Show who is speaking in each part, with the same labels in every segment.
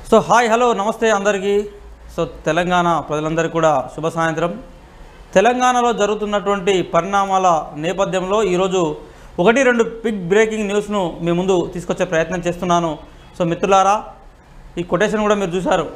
Speaker 1: so hi hello నమస్తే అందరికీ so Telangana ప్రజలందరికీ కూడా శుభ సాయంత్రం తెలంగాణలో జరుగుతున్నటువంటి పరిణామాల నేపథ్యంలో ఈరోజు ఒకటి రెండు బిగ్ బ్రేకింగ్ న్యూస్ను మీ ముందు తీసుకొచ్చే ప్రయత్నం చేస్తున్నాను సో మిత్రులారా ఈ కొటేషన్ కూడా మీరు చూశారు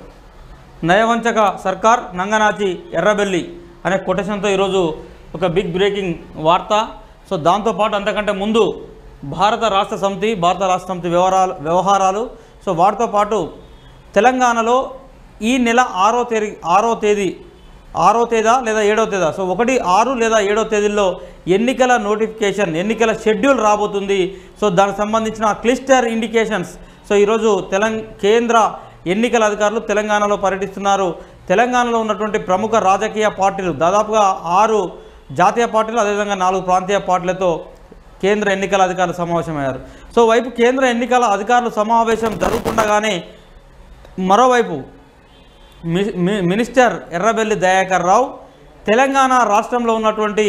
Speaker 1: నయవంచక సర్కార్ నంగనాచి ఎర్రబెల్లి అనే కొటేషన్తో ఈరోజు ఒక బిగ్ బ్రేకింగ్ వార్త సో దాంతోపాటు అంతకంటే ముందు భారత రాష్ట్ర సమితి భారత రాష్ట్ర సమితి వ్యవహారాలు వ్యవహారాలు సో వాటితో పాటు తెలంగాణలో ఈ నెల ఆరో తేదీ ఆరో తేదీ ఆరో తేదా లేదా ఏడో తేదా సో ఒకటి ఆరు లేదా ఏడో తేదీల్లో ఎన్నికల నోటిఫికేషన్ ఎన్నికల షెడ్యూల్ రాబోతుంది సో దానికి సంబంధించిన క్లిస్టర్ ఇండికేషన్స్ సో ఈరోజు తెలంగ కేంద్ర ఎన్నికల అధికారులు తెలంగాణలో పర్యటిస్తున్నారు తెలంగాణలో ఉన్నటువంటి ప్రముఖ రాజకీయ పార్టీలు దాదాపుగా ఆరు జాతీయ పార్టీలు అదేవిధంగా నాలుగు ప్రాంతీయ పార్టీలతో కేంద్ర ఎన్నికల అధికారులు సమావేశమయ్యారు సో వైపు కేంద్ర ఎన్నికల అధికారులు సమావేశం జరుగుతుండగానే మరోవైపు మి- మి- మినిస్టర్ ఎర్రబెల్లి దయాకర్ రావు తెలంగాణ రాష్ట్రంలో ఉన్నటువంటి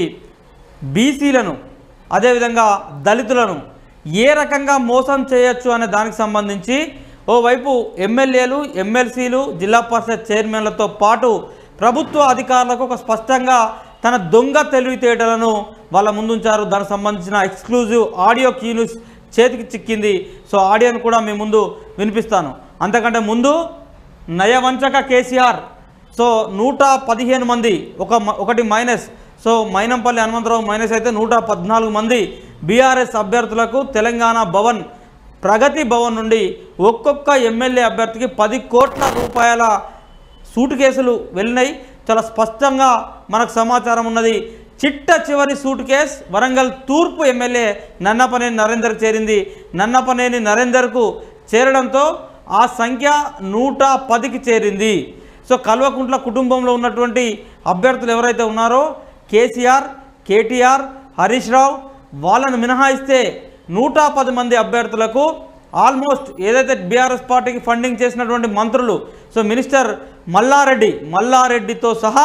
Speaker 1: బీసీలను అదేవిధంగా దళితులను ఏ రకంగా మోసం చేయొచ్చు అనే దానికి సంబంధించి ఓవైపు ఎమ్మెల్యేలు ఎమ్మెల్సీలు జిల్లా పరిషత్ చైర్మన్లతో పాటు ప్రభుత్వ అధికారులకు ఒక స్పష్టంగా తన దొంగ తెలివితేటలను వాళ్ళ ముందుంచారు దానికి సంబంధించిన ఎక్స్క్లూజివ్ ఆడియో క్యూ న్యూస్ చేతికి చిక్కింది సో ఆడియోను కూడా మీ ముందు వినిపిస్తాను అంతకంటే ముందు నయవంచక కేసీఆర్ సో నూట పదిహేను మంది ఒక మ- ఒకటి minus so Mynampally Hanumantha Rao minus అయితే నూట పద్నాలుగు మంది బీఆర్ఎస్ అభ్యర్థులకు తెలంగాణ భవన్ ప్రగతి భవన్ నుండి ఒక్కొక్క ఎమ్మెల్యే అభ్యర్థికి పది కోట్ల రూపాయల సూట్ కేసులు వెళ్ళినాయి చాలా స్పష్టంగా మనకు సమాచారం ఉన్నది చిట్ట చివరి సూట్ కేస్ వరంగల్ తూర్పు ఎమ్మెల్యే నన్నపనేని నరేందర్ చేరింది నన్నపనేని నరేందర్కు చేరడంతో ఆ సంఖ్య నూట పదికి చేరింది సో కల్వకుంట్ల కుటుంబంలో ఉన్నటువంటి అభ్యర్థులు ఎవరైతే ఉన్నారో కేసీఆర్ కేటీఆర్ హరీష్ రావు వాళ్ళను మినహాయిస్తే నూట పది మంది అభ్యర్థులకు ఆల్మోస్ట్ ఏదైతే బీఆర్ఎస్ పార్టీకి ఫండింగ్ చేసినటువంటి మంత్రులు సో మినిస్టర్ మల్లారెడ్డి మల్లారెడ్డితో సహా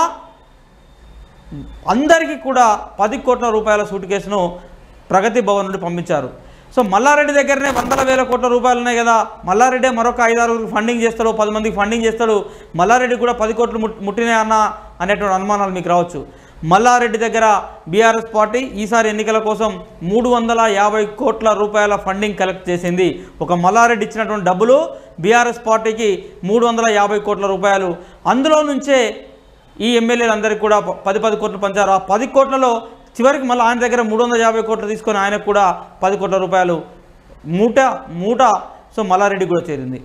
Speaker 1: అందరికీ కూడా పది కోట్ల రూపాయల సూట్ కేసును ప్రగతి భవన్ నుండి పంపించారు సో మల్లారెడ్డి దగ్గరనే వందల వేల కోట్ల రూపాయలు ఉన్నాయి కదా మల్లారెడ్డి మరొక ఐదారుగురికి ఫండింగ్ చేస్తాడు పది మందికి ఫండింగ్ చేస్తాడు మల్లారెడ్డి కూడా పది కోట్లు ముట్- ముట్టినాయి అన్న అనేటువంటి అనుమానాలు మీకు రావచ్చు మల్లారెడ్డి దగ్గర బీఆర్ఎస్ పార్టీ ఈసారి ఎన్నికల కోసం మూడు వందల యాభై కోట్ల రూపాయల ఫండింగ్ కలెక్ట్ చేసింది ఒక మల్లారెడ్డి ఇచ్చినటువంటి డబ్బులు బీఆర్ఎస్ పార్టీకి మూడు వందల యాభై కోట్ల రూపాయలు అందులో నుంచే ఈ ఎమ్మెల్యేలందరికీ కూడా ప- పది పది కోట్లు పంచారు ఆ పది కోట్లలో చివరికి మళ్ళీ ఆయన దగ్గర మూడు వందల యాభై కోట్లు తీసుకొని ఆయనకు కూడా పది కోట్ల రూపాయలు మూట మూట సో మల్లారెడ్డి కూడా చేరింది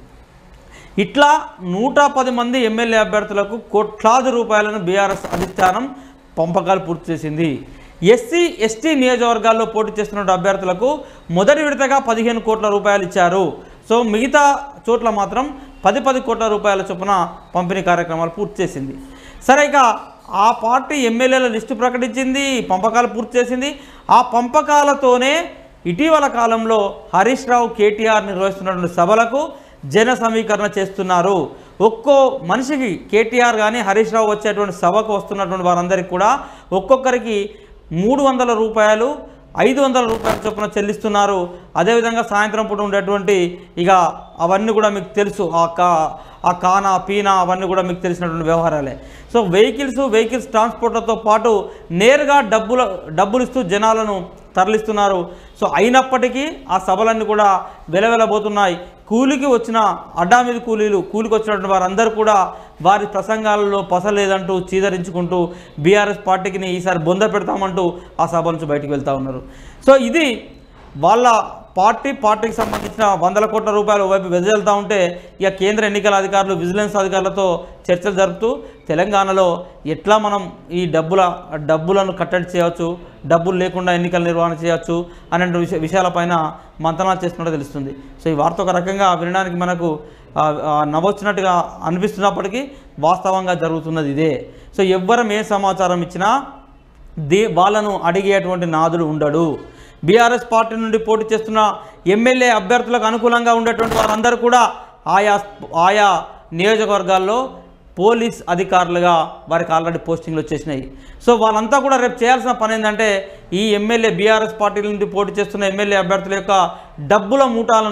Speaker 1: ఇట్లా నూట పది మంది ఎమ్మెల్యే అభ్యర్థులకు కోట్లాది రూపాయలను బీఆర్ఎస్ అధిష్టానం పంపకాలు పూర్తి చేసింది ఎస్సీ ఎస్టీ నియోజకవర్గాల్లో పోటీ చేస్తున్న అభ్యర్థులకు మొదటి విడతగా పదిహేను కోట్ల రూపాయలు ఇచ్చారు సో మిగతా చోట్ల మాత్రం పది పది కోట్ల రూపాయల చొప్పున పంపిణీ కార్యక్రమాలు పూర్తి చేసింది సరే ఇక ఆ పార్టీ ఎమ్మెల్యేల లిస్టు ప్రకటించింది పంపకాలు పూర్తి చేసింది ఆ పంపకాలతోనే ఇటీవల కాలంలో హరీష్ రావు కేటీఆర్ నిర్వహిస్తున్నటువంటి సభలకు జన సమీకరణ చేస్తున్నారు ఒక్కో మనిషికి కేటీఆర్ కానీ హరీష్ రావు వచ్చేటువంటి సభకు వస్తున్నటువంటి వారందరికీ కూడా ఒక్కొక్కరికి మూడు వందల రూపాయలు ఐదు వందల రూపాయల చొప్పున చెల్లిస్తున్నారు అదేవిధంగా సాయంత్రం పూట ఉండేటువంటి ఇక అవన్నీ కూడా మీకు తెలుసు ఆ కా ఆ కానా పీనా అవన్నీ కూడా మీకు తెలిసినటువంటి వ్యవహారాలే సో వెహికల్స్ వెహికల్స్ ట్రాన్స్పోర్ట్లతో పాటు నేరుగా డబ్బుల డబ్బులు ఇస్తూ జనాలను తరలిస్తున్నారు సో అయినప్పటికీ ఆ సభలన్నీ కూడా వెలవెలబోతున్నాయి కూలికి వచ్చిన అడ్డా మీద కూలీలు కూలికి వచ్చినటువంటి వారందరూ కూడా వారి ప్రసంగాలలో పసలేదంటూ చీదరించుకుంటూ బీఆర్ఎస్ పార్టీకి ఈసారి బొంద పెడతామంటూ ఆ సభ నుంచి బయటికి వెళ్తూ ఉన్నారు సో ఇది వాళ్ళ పార్టీ పార్టీకి సంబంధించిన వందల కోట్ల రూపాయలు వైపు వెదజల్తూ ఉంటే ఇక కేంద్ర ఎన్నికల అధికారులు విజిలెన్స్ అధికారులతో చర్చలు జరుపుతూ తెలంగాణలో ఎట్లా మనం ఈ డబ్బుల డబ్బులను కట్టడి చేయవచ్చు డబ్బులు లేకుండా ఎన్నికల నిర్వహణ చేయవచ్చు అనే విషయ విషయాలపైన మంతనాలు చేస్తున్నట్టు తెలుస్తుంది సో ఈ వార్త ఒక రకంగా వినడానికి మనకు ఆ, ఆ, నవ్వొచ్చినట్టుగా అనిపిస్తున్నప్పటికీ వాస్తవంగా జరుగుతున్నది ఇదే సో ఎవ్వరం ఏ సమాచారం ఇచ్చినా దే వాళ్ళను అడిగేటువంటి నాదుడు ఉండడు బీఆర్ఎస్ పార్టీ నుండి పోటీ చేస్తున్న ఎమ్మెల్యే అభ్యర్థులకు అనుకూలంగా ఉండేటువంటి వారందరూ కూడా ఆయా ఆయా నియోజకవర్గాల్లో పోలీస్ అధికారులుగా వారికి ఆల్రెడీ పోస్టింగ్లు వచ్చేసినాయి సో వాళ్ళంతా కూడా రేపు చేయాల్సిన పని ఏంటంటే ఈ ఎమ్మెల్యే బీఆర్ఎస్ పార్టీ నుండి పోటీ చేస్తున్న ఎమ్మెల్యే అభ్యర్థుల యొక్క డబ్బుల మూటాలను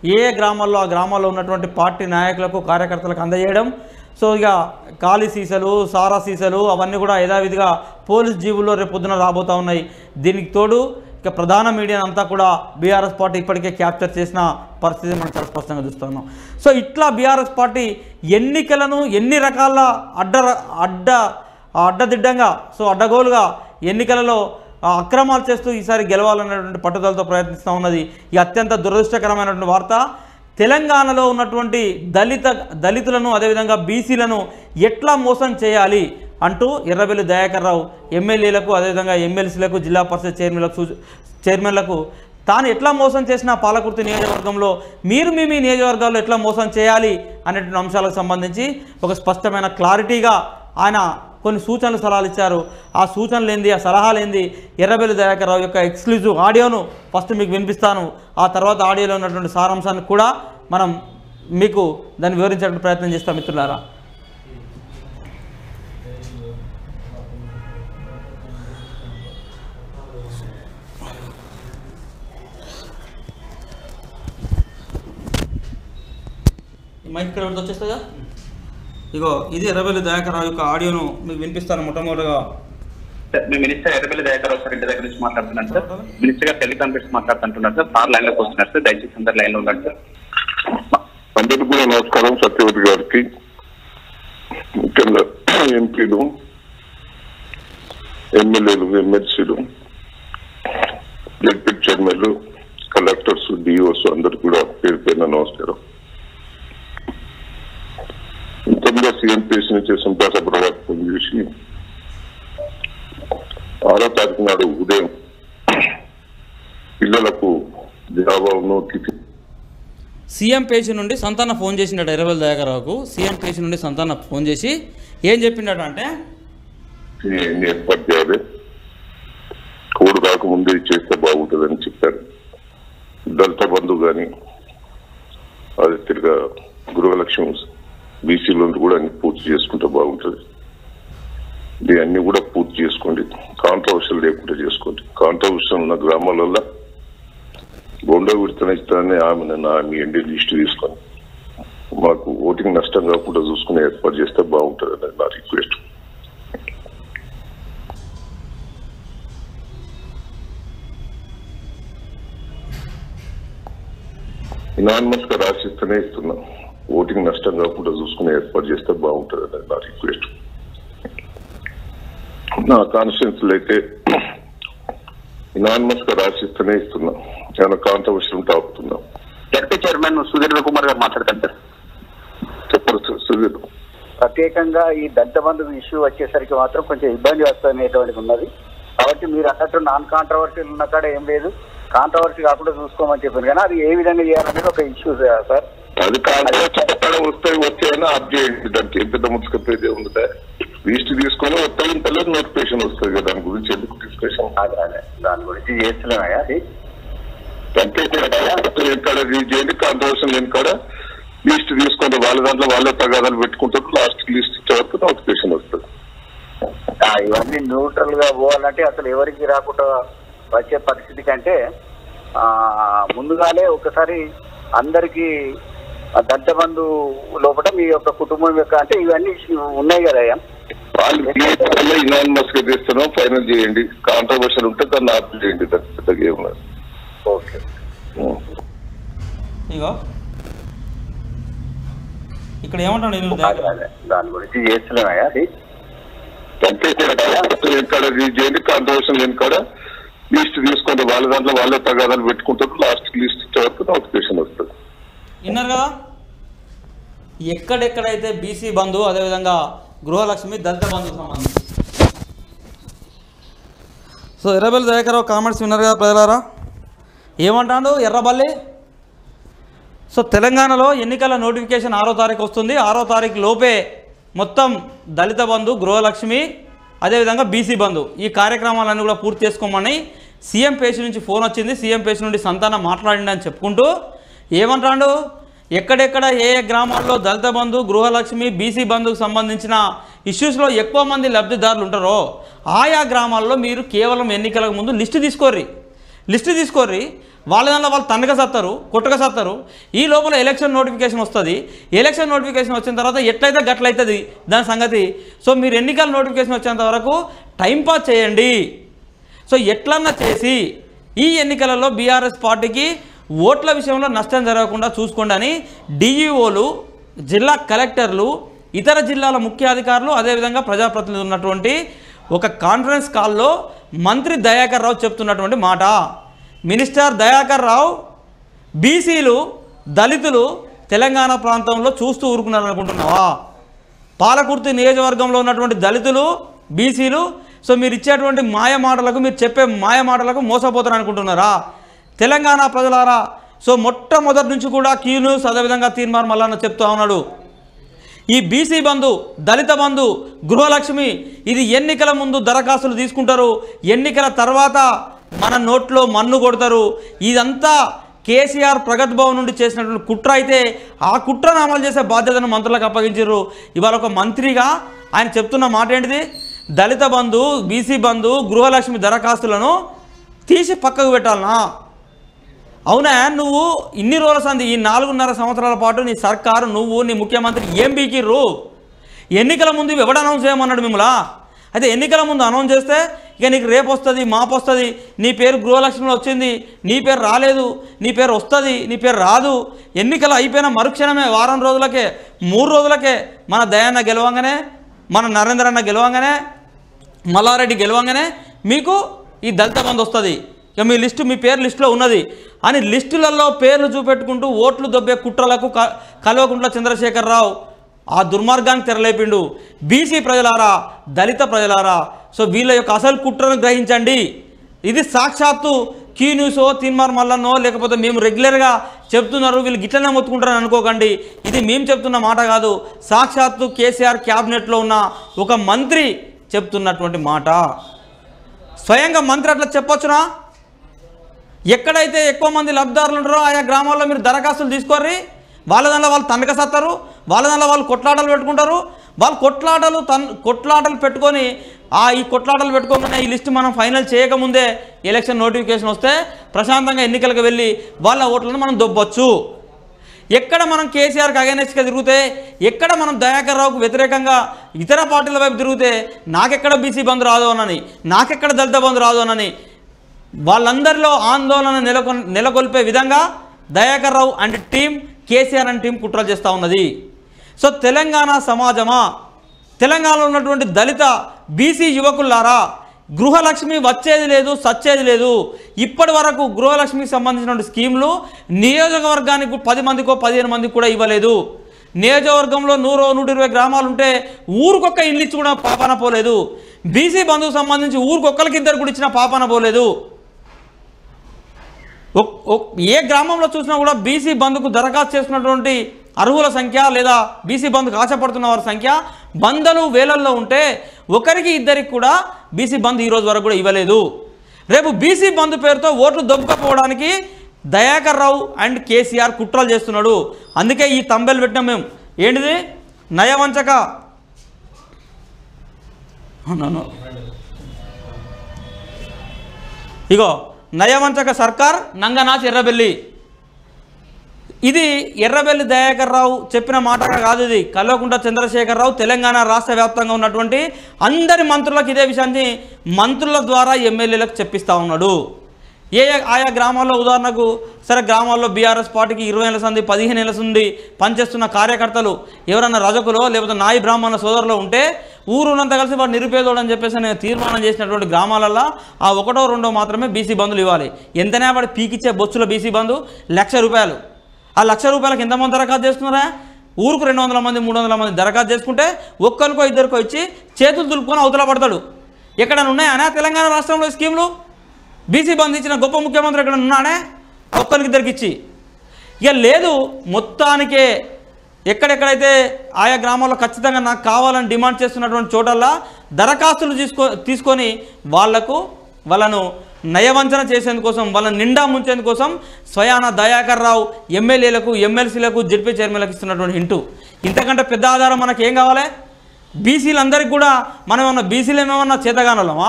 Speaker 1: ఏ ఏ గ్రామాల్లో ఆ గ్రామాల్లో ఉన్నటువంటి పార్టీ నాయకులకు కార్యకర్తలకు అందజేయడం సో ఇక ఖాళీ సీసలు సారా సీసలు అవన్నీ కూడా యథావిధిగా పోలీస్ జీవుల్లో రేపు పొద్దున రాబోతూ ఉన్నాయి దీనికి తోడు ఇక ప్రధాన మీడియా అంతా కూడా బీఆర్ఎస్ పార్టీ ఇప్పటికే క్యాప్చర్ చేసిన పరిస్థితి మనం చాలా స్పష్టంగా చూస్తున్నాం సో ఇట్లా బీఆర్ఎస్ పార్టీ ఎన్నికలను ఎన్ని రకాల అడ్డ అడ్డ అడ్డదిడ్డంగా సో అడ్డగోలుగా ఎన్నికలలో ఆ, అక్రమాలు చేస్తూ ఈసారి గెలవాలనేటువంటి పట్టుదలతో ప్రయత్నిస్తూ ఉన్నది ఈ అత్యంత దురదృష్టకరమైనటువంటి వార్త తెలంగాణలో ఉన్నటువంటి దళిత దళితులను అదేవిధంగా బీసీలను ఎట్లా మోసం చేయాలి అంటూ ఎర్రబెల్లి దయాకర్ రావు ఎమ్మెల్యేలకు అదేవిధంగా ఎమ్మెల్సీలకు జిల్లా పరిషత్ చైర్మన్లకు సూచ- చైర్మన్లకు తాను ఎట్లా మోసం చేసిన పాలకుర్తి నియోజకవర్గంలో మీరు మీ మీ నియోజకవర్గాల్లో ఎట్లా మోసం చేయాలి అనేటువంటి అంశాలకు సంబంధించి ఒక స్పష్టమైన క్లారిటీగా ఆయన కొన్ని సూచనలు సలహాలు ఇచ్చారు ఆ సూచనలు ఏంది ఆ సలహాలు ఏంది ఎర్రబెల్లి దయాకర్ రావు యొక్క ఎక్స్క్లూజివ్ ఆడియోను ఫస్ట్ మీకు వినిపిస్తాను ఆ తర్వాత ఆడియోలో ఉన్నటువంటి సారాంశాన్ని కూడా మనం మీకు దాన్ని వివరించడానికి ప్రయత్నం చేస్తాం మిత్రులారా ఈ మైక్ ఇక్కడ పెడితే వచ్చేస్తుందా ఇగో ఇది ఎర్రబెల్లి దయాకర్ రావు యొక్క ఆడియోను మీకు వినిపిస్తాను మొట్టమొదటిగా
Speaker 2: సార్, మీ మినిస్టర్ ఎర్రబెల్లి దయాకర్ సార్ ఇంటి దగ్గర నుంచి మాట్లాడుతున్నాను సార్ మినిస్టర్ గారు టెలికాన్ఫరెన్స్ మాట్లాడుతుంటున్నారు సార్ సార్ లైన్ లోకి వస్తున్నారు సార్ దయచేసి అందరు లైన్ లో ఉండండి సార్
Speaker 3: అందరికీ కూడా నమస్కారం సత్యవతి గారికి ముఖ్యంగా ఎంపీలు ఎమ్మెల్యేలు ఎమ్మెల్సీలు జడ్పీ చైర్మన్లు కలెక్టర్స్ డిఓస్ అందరికి కూడా పేరు పేరున నమస్కారం ఇంకొంత సీఎం పేసి నుంచి సంతాస ప్రభావం చూసి ఆరో తారీఖు నాడు ఉదయం పిల్లలకు జవాబును టిఫిన్
Speaker 1: సీఎం పేషి నుండి సంతాన ఫోన్ చేసిండట ఎర్రబెల్లి దయాకర్ రావుకు సీఎం పేషి నుండి సంతాన ఫోన్ చేసి ఏం చెప్పిండట అంటే
Speaker 3: ఎన్ని ఏర్పాటు చేయాలి కోడు కాకముందే చేస్తే బాగుంటుందని చెప్పారు దళిత బంధు కానీ అది తిరిగా గృహలక్ష్మి బీసీలో కూడా అన్ని పూర్తి చేసుకుంటే బాగుంటుంది ఇది అన్ని కూడా పూర్తి చేసుకోండి కాంట్రవర్షియల్ లేకుండా చేసుకోండి కాంట్రవర్షియల్ ఉన్న గ్రామాలలో బొండ విడతన ఇస్తానని ఆమె నన్ను ఆమె ఎండి లిస్ట్ తీసుకొని మాకు ఓటింగ్ నష్టం కాకుండా చూసుకుని ఏర్పాటు చేస్తే బాగుంటుంది అనేది నా రిక్వెస్ట్ ఇనానిమస్ గా రాసిస్తూనే ఇస్తున్నాం ఓటింగ్ నష్టం కాకుండా చూసుకుని ఏర్పాటు చేస్తే బాగుంటుంది అనేది నా రిక్వెస్ట్ నా కాన్స్టిట్యూన్సీలు అయితే ఇనానిమస్ గా రాసిస్తూనే ఇస్తున్నాం చాలా కాంట్రవర్షియల్ ఉంటే ఆపుతున్నాం
Speaker 2: జడ్పీ చైర్మన్ సుధీర్ కుమార్ గారు మాట్లాడతాను సార్
Speaker 3: చెప్పరు సు- సుధీర్
Speaker 4: ప్రత్యేకంగా ఈ దళిత బంధు ఇష్యూ వచ్చేసరికి మాత్రం కొంచెం ఇబ్బంది వస్తుందనేటువంటిది ఉన్నది కాబట్టి మీరు అన్నట్టు నాన్ కాంట్రవర్సీ ఉన్న కాడ ఏం లేదు కాంట్రవర్సీ కాకుండా చూసుకోమని చెప్పారు కానీ అది ఏ విధంగా చేయాలనేది ఒక ఇష్యూ సార్
Speaker 3: అది కాంట్రవర్సీ చెప్పడం వస్తే వచ్చాయని ఆప్ చేయండి దానికి ఏం పెద్ద ముచ్చుకపోయేది ఉందా లిస్ట్ తీసుకొని వస్తాయి ఇంతలో నోటిఫికేషన్ వస్తుంది కదా దాని గురించి ఎందుకు డిస్కషన్
Speaker 4: అదే అదే దాని గురించి చేస్తున్నాయా అది
Speaker 3: అంతే ఎక్కడ రీడ్ చేయండి కాంట్రవర్షన్ లేని కాడ లిస్ట్ తీసుకొని వాళ్ళ దాంట్లో వాళ్ళే తగాదాలు పెట్టుకుంటారు లాస్ట్ లిస్ట్ ఇచ్చే వరకు నోటిఫికేషన్ వస్తుంది
Speaker 4: ఆ, ఇవన్నీ న్యూట్రల్ గా పోవాలంటే అసలు ఎవరికి రాకుండా వచ్చే పరిస్థితి కంటే ఆ, ముందుగానే ఒకసారి అందరికి దళిత బంధు లోపల మీ యొక్క కుటుంబం యొక్క అంటే ఇవన్నీ ఉన్నాయి కదా
Speaker 3: వాళ్ళు ఇనానిమస్ గా తీస్తున్నాం ఫైనల్ చేయండి కాంట్రవర్షన్ ఉంటే దాన్ని ఆప్ చేయండి దానికి పెద్దగా ఏమన్నారు
Speaker 4: ఓకే
Speaker 1: ఇగో ఇక్కడ ఏమంటాడు నేను
Speaker 4: అదే అదే దాని గురించి చేస్తున్నాయా అది
Speaker 3: అంతే ఎక్కడ రీడ్ చేయండి కాంట్రవర్షన్ లేని కాడ లిస్ట్ తీసుకొని వాళ్ళ దాంట్లో వాళ్ళే తగాదాలు పెట్టుకుంటారు లాస్ట్ లిస్ట్ ఇచ్చే వరకు నోటిఫికేషన్ వస్తుంది
Speaker 1: విన్నారు కదా ఎక్కడెక్కడైతే బీసీ బంధు అదేవిధంగా గృహలక్ష్మి దళిత బంధుకు సంబంధించి సో ఎర్రబల్లి దయాకరావు కామెంట్స్ విన్నారు కదా ప్రజలారా ఏమంటాడు ఎర్రబల్లి సో తెలంగాణలో ఎన్నికల నోటిఫికేషన్ ఆరో తారీఖు వస్తుంది ఆరో తారీఖు లోపే మొత్తం దళిత బంధు గృహలక్ష్మి అదేవిధంగా బీసీ బంధు ఈ కార్యక్రమాలన్నీ కూడా పూర్తి చేసుకోమని సీఎం పేషి నుంచి ఫోన్ వచ్చింది సీఎం పేషి నుండి సంతానం మాట్లాడింది అని చెప్పుకుంటూ ఏమంటాడు ఎక్కడెక్కడ ఏ ఏ గ్రామాల్లో దళిత బంధు గృహలక్ష్మి బీసీ బంధుకు సంబంధించిన ఇష్యూస్లో ఎక్కువ మంది లబ్ధిదారులు ఉంటారో ఆయా గ్రామాల్లో మీరు కేవలం ఎన్నికలకు ముందు లిస్టు తీసుకోర్రి లిస్ట్ తీసుకోర్రి వాళ్ళ దానిలో వాళ్ళు తండగా సత్తారు కొట్టగా సత్తారు ఈ లోపల ఎలక్షన్ నోటిఫికేషన్ వస్తుంది ఎలక్షన్ నోటిఫికేషన్ వచ్చిన తర్వాత ఎట్లయితే గట్లయితుంది దాని సంగతి సో మీరు ఎన్నికల నోటిఫికేషన్ వచ్చేంత వరకు టైంపాస్ చేయండి సో ఎట్లన్నా చేసి ఈ ఎన్నికలలో బీఆర్ఎస్ పార్టీకి ఓట్ల విషయంలో నష్టం జరగకుండా చూసుకోండి అని డిఈఓలు జిల్లా కలెక్టర్లు ఇతర జిల్లాల ముఖ్య అధికారులు అదేవిధంగా ప్రజాప్రతినిధులు ఉన్నటువంటి ఒక కాన్ఫరెన్స్ కాల్లో మంత్రి దయాకర్ రావు చెప్తున్నటువంటి మాట మినిస్టర్ దయాకర్ రావు బీసీలు దళితులు తెలంగాణ ప్రాంతంలో చూస్తూ ఊరుకున్నారనుకుంటున్నావా పాలకుర్తి నియోజకవర్గంలో ఉన్నటువంటి దళితులు బీసీలు సో మీరు ఇచ్చేటువంటి మాయ మాటలకు మీరు చెప్పే మాయ మాటలకు మోసపోతారు అనుకుంటున్నారా తెలంగాణ ప్రజలారా సో మొట్టమొదటి నుంచి కూడా క్యూ న్యూస్ అదేవిధంగా తీర్మార్ మల్లన్న చెప్తా ఉన్నాడు ఈ బీసీ బంధు దళిత బంధు గృహలక్ష్మి ఇది ఎన్నికల ముందు దరఖాస్తులు తీసుకుంటారు ఎన్నికల తర్వాత మన నోట్లో మన్ను కొడతారు ఇదంతా కేసీఆర్ ప్రగతి భవన్ నుండి చేసినటువంటి కుట్ర అయితే ఆ కుట్రను అమలు చేసే బాధ్యతను మంత్రులకు అప్పగించారు ఇవాళ ఒక మంత్రిగా ఆయన చెప్తున్న మాట ఏంటిది దళిత బంధు బీసీ బంధు గృహలక్ష్మి దరఖాస్తులను తీసి పక్కకు పెట్టాలనా అవునా నువ్వు ఇన్ని రోజుల సంది ఈ నాలుగున్నర సంవత్సరాల పాటు నీ సర్కారు నువ్వు నీ ముఖ్యమంత్రి ఏం బీకిర్రు ఎన్నికల ముందు ఇవి ఎవడు అనౌన్స్ చేయమన్నాడు మిమ్మల్ని అయితే ఎన్నికల ముందు అనౌన్స్ చేస్తే ఇక నీకు రేపు వస్తుంది మాపు వస్తుంది నీ పేరు గృహలక్ష్మిలో వచ్చింది నీ పేరు రాలేదు నీ పేరు వస్తుంది నీ పేరు రాదు ఎన్నికలు అయిపోయిన మరుక్షణమే వారం రోజులకే మూడు రోజులకే మన దయాన్న గెలవంగానే మన నరేంద్ర అన్న గెలవంగానే మల్లారెడ్డి గెలవంగానే మీకు ఈ దళిత బంధు వస్తుంది ఇక మీ లిస్టు మీ పేరు లిస్టులో ఉన్నది అని లిస్టులలో పేర్లు చూపెట్టుకుంటూ ఓట్లు దొబ్బే కుట్రలకు క కల్వకుంట్ల చంద్రశేఖరరావు ఆ దుర్మార్గానికి తెరలేపిండు బీసీ ప్రజలారా దళిత ప్రజలారా సో వీళ్ళ యొక్క అసలు కుట్రను గ్రహించండి ఇది సాక్షాత్తు క్యూ న్యూసో తీన్మార్ మల్లన్నో లేకపోతే మేము రెగ్యులర్గా చెప్తున్నారు వీళ్ళు గిట్లనే మొత్తుకుంటారని అనుకోకండి ఇది మేము చెప్తున్న మాట కాదు సాక్షాత్తు కేసీఆర్ క్యాబినెట్లో ఉన్న ఒక మంత్రి చెప్తున్నటువంటి మాట స్వయంగా మంత్రి అట్లా చెప్పొచ్చునా ఎక్కడైతే ఎక్కువ మంది లబ్ధిదారులు ఉంటారో ఆయా గ్రామాల్లో మీరు దరఖాస్తులు తీసుకోర్రి వాళ్ళ దానిలో వాళ్ళు తండక సత్తారు వాళ్ళ దానిలో వాళ్ళు కొట్లాటలు పెట్టుకుంటారు వాళ్ళు కొట్లాటలు తన్ కొట్లాటలు పెట్టుకొని ఆ ఈ కొట్లాటలు పెట్టుకోగానే ఈ లిస్ట్ మనం ఫైనల్ చేయకముందే ఎలక్షన్ నోటిఫికేషన్ వస్తే ప్రశాంతంగా ఎన్నికలకు వెళ్ళి వాళ్ళ ఓట్లను మనం దొబ్బొచ్చు ఎక్కడ మనం కేసీఆర్కి అగైనెస్ట్గా తిరిగితే ఎక్కడ మనం దయాకర్ రావుకు వ్యతిరేకంగా ఇతర పార్టీల వైపు తిరిగితే నాకెక్కడ బీసీ బంధు రాదు అనని నాకెక్కడ దళిత బంధు రాదు అనని వాళ్ళందరిలో ఆందోళన నెలకొ నెలకొల్పే విధంగా Dayakar Rao and team KCR and team కుట్రలు చేస్తూ ఉన్నది సో తెలంగాణ సమాజమా తెలంగాణలో ఉన్నటువంటి దళిత బీసీ యువకులారా గృహలక్ష్మి వచ్చేది లేదు సచ్చేది లేదు ఇప్పటి వరకు గృహలక్ష్మికి సంబంధించినటువంటి స్కీములు నియోజకవర్గానికి పది మందికో పదిహేను మందికి కూడా ఇవ్వలేదు నియోజకవర్గంలో నూరు నూట ఇరవై గ్రామాలు ఉంటే ఊరికొక్క ఇల్లు ఇచ్చి కూడా పాపాన పోలేదు బీసీ బంధువుకు సంబంధించి ఊరికొక్కరికి ఇద్దరు కూడా ఇచ్చిన పాపాన పోలేదు ఒక్- ఒక్- ఏ గ్రామంలో చూసినా కూడా బీసీ బంధుకు దరఖాస్తు చేసుకున్నటువంటి అర్హుల సంఖ్య లేదా బీసీ బంధుకు ఆశపడుతున్న వారి సంఖ్య వందలు వేలల్లో ఉంటే ఒకరికి ఇద్దరికి కూడా బీసీ బంధు ఈ రోజు వరకు కూడా ఇవ్వలేదు రేపు బీసీ బంధు పేరుతో ఓట్లు దొబ్బకపోవడానికి దయాకర్ రావు అండ్ కేసీఆర్ కుట్రలు చేస్తున్నాడు అందుకే ఈ తంబెలు పెట్టినాం మేము ఏంటిది నయవంచక అవునవును ఇగో నయవంచక సర్కార్ నంగనాచి ఎర్రబెల్లి ఇది ఎర్రబెల్లి దయాకర్ రావు చెప్పిన మాటగా కాదు ఇది కల్వకుంట్ల చంద్రశేఖరరావు తెలంగాణ రాష్ట్ర వ్యాప్తంగా ఉన్నటువంటి అందరి మంత్రులకు ఇదే విషయాన్ని మంత్రుల ద్వారా ఎమ్మెల్యేలకు చెప్పిస్తూ ఉన్నాడు ఏ ఏ- ఆయా గ్రామాల్లో ఉదాహరణకు సరే గ్రామాల్లో బీఆర్ఎస్ పార్టీకి ఇరవై ఏళ్ళ సంది పదిహేను ఏళ్ళ సంది పనిచేస్తున్న కార్యకర్తలు ఎవరన్నా రజకులో లేకపోతే నాయి బ్రాహ్మణ సోదరులు ఉంటే ఊరున్నంత కలిసి వాడు నిరుపేదోడు అని చెప్పేసి నేను తీర్మానం చేసినటువంటి గ్రామాలల్లో ఆ ఒకటో రెండో మాత్రమే బీసీ బంధులు ఇవ్వాలి ఎంతనే వాడు పీకిచ్చే బొచ్చుల బీసీ బంధు లక్ష రూపాయలు ఆ లక్ష రూపాయలకు ఎంతమంది దరఖాస్తు చేసుకున్నారా ఊరుకు రెండు వందల మంది మూడు వందల మంది దరఖాస్తు చేసుకుంటే ఒక్కరికో ఇద్దరికో ఇచ్చి చేతులు దులుపుకొని అవతల పడతాడు ఎక్కడైనా ఉన్నాయా తెలంగాణ రాష్ట్రంలో ఈ స్కీములు బీసీ బంధు ఇచ్చిన గొప్ప ముఖ్యమంత్రి ఎక్కడ ఉన్నాడే ఒక్కరికి ఇద్దరికి ఇచ్చి ఇక లేదు మొత్తానికే ఎక్కడెక్కడైతే ఆయా గ్రామాల్లో ఖచ్చితంగా నాకు కావాలని డిమాండ్ చేస్తున్నటువంటి చోటల్లా దరఖాస్తులు తీసుకో తీసుకొని వాళ్లకు వాళ్ళను నయవంచన చేసేందుకోసం వాళ్ళని నిండా ముంచేందుకోసం స్వయాన దయాకర్ రావు ఎమ్మెల్యేలకు ఎమ్మెల్సీలకు జడ్పీ చైర్మన్లకు ఇస్తున్నటువంటి హింటు ఇంతకంటే పెద్ద ఆధారం మనకి ఏం కావాలి బీసీలందరికీ కూడా మనం ఏమన్నా బీసీలు ఏమన్నా చేతగానోళ్ళమా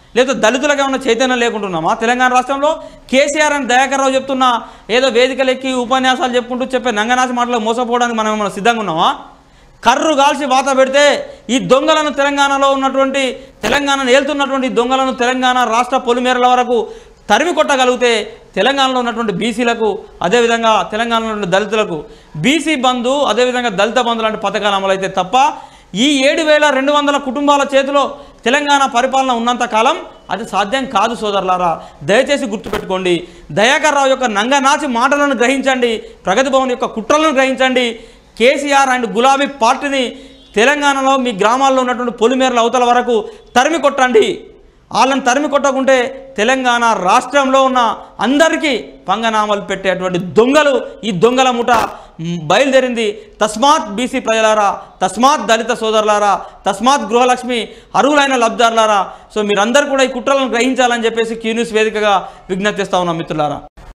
Speaker 1: లేదా దళితులకు ఏమైనా చైతన్యం లేకుంటున్నామా తెలంగాణ రాష్ట్రంలో కేసీఆర్ అని దయాకర్ రావు చెప్తున్న ఏదో వేదికలు ఎక్కి ఉపన్యాసాలు చెప్పుకుంటూ చెప్పే నంగనాచి మాటలు మోసపోవడానికి మనం ఏమైనా సిద్ధంగా ఉన్నామా కర్రు కాల్చి వాత పెడితే ఈ దొంగలను తెలంగాణలో ఉన్నటువంటి తెలంగాణను ఏలుతున్నటువంటి ఈ దొంగలను తెలంగాణ రాష్ట్ర పొలిమేరల వరకు తరిమి కొట్టగలిగితే తెలంగాణలో ఉన్నటువంటి బీసీలకు అదేవిధంగా తెలంగాణలో ఉన్న దళితులకు బీసీ బంధు అదేవిధంగా దళిత బంధు లాంటి పథకాలు అమలైతే తప్ప ఈ ఏడు వేల రెండు వందల కుటుంబాల చేతిలో తెలంగాణ పరిపాలన ఉన్నంత కాలం అది సాధ్యం కాదు సోదరులారా దయచేసి గుర్తుపెట్టుకోండి దయాకర్ రావు యొక్క నంగనాచి మాటలను గ్రహించండి ప్రగతి భవన్ యొక్క కుట్రలను గ్రహించండి కేసీఆర్ అండ్ గులాబీ పార్టీని తెలంగాణలో మీ గ్రామాల్లో ఉన్నటువంటి పొలిమేరల అవతల వరకు తరిమి కొట్టండి వాళ్ళని తరిమి కొట్టకుంటే తెలంగాణ రాష్ట్రంలో ఉన్న అందరికీ పంగనామాలు పెట్టేటువంటి దొంగలు ఈ దొంగల ముఠ మ్, బయలుదేరింది తస్మాత్ బీసీ ప్రజలారా తస్మాత్ దళిత సోదరులారా తస్మాత్ గృహలక్ష్మి అర్హులైన లబ్ధారులారా సో మీరందరూ కూడా ఈ కుట్రలను గ్రహించాలని చెప్పేసి క్యూ న్యూస్ వేదికగా విజ్ఞప్తిస్తా ఉన్నాం మిత్రులారా